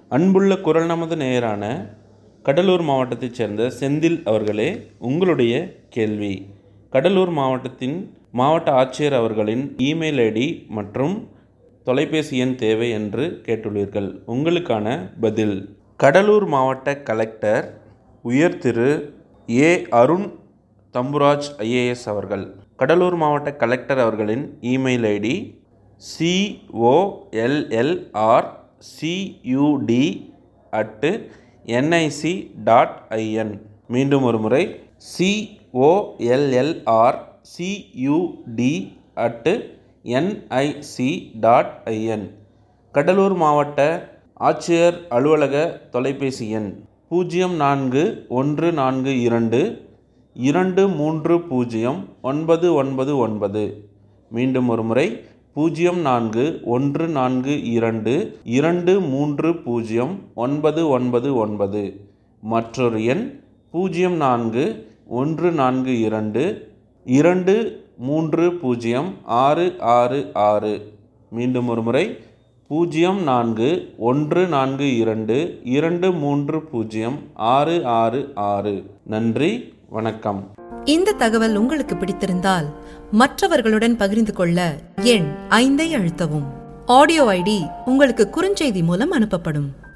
அன்புள்ள குரல் நமது நேயரான கடலூர் மாவட்டத்தைச் சேர்ந்த செந்தில் அவர்களே உங்களுடைய கேள்வி கடலூர் மாவட்டத்தின் மாவட்ட ஆட்சியர் அவர்களின் இமெயில் ஐடி மற்றும் தொலைபேசி எண் தேவை என்று கேட்டுள்ளீர்கள் உங்களுக்கான பதில் கடலூர் மாவட்ட கலெக்டர் உயர் திரு ஏ அருண் தம்புராஜ் ஐஏஎஸ் அவர்கள் கடலூர் மாவட்ட கலெக்டர் அவர்களின் email ID C O L L R C U D at NIC dot I N மீண்டும் ஒரு முறை C O L L R C U D at NIC dot I N Cuddalore மாவட்ட ஆட்சியர் அலுவலக தொலைபேசி எண் பூஜ்ஜியம் நான்கு ஒன்று நான்கு இரண்டு இரண்டு மூன்று பூஜ்ஜியம் ஒன்பது ஒன்பது ஒன்பது மீண்டும் ஒரு முறை பூஜ்ஜியம் நான்கு ஒன்று நான்கு இரண்டு இரண்டு மூன்று பூஜ்ஜியம் ஒன்பது ஒன்பது ஒன்பது மற்றொரு எண் பூஜ்ஜியம் நான்கு ஒன்று நான்கு இரண்டு இரண்டு மூன்று பூஜ்ஜியம் ஆறு ஆறு ஆறு மீண்டும் ஒரு முறை பூஜ்ஜியம் நான்கு ஒன்று நான்கு இரண்டு இரண்டு மூன்று பூஜ்ஜியம் ஆறு ஆறு ஆறு நன்றி வணக்கம் இந்த தகவல் உங்களுக்கு பிடித்திருந்தால் மற்றவர்களுடன் பகிர்ந்து கொள்ள எண் ஐந்தை அழுத்தவும் ஆடியோ ஐடி உங்களுக்கு குறுஞ்செய்தி மூலம் அனுப்பப்படும்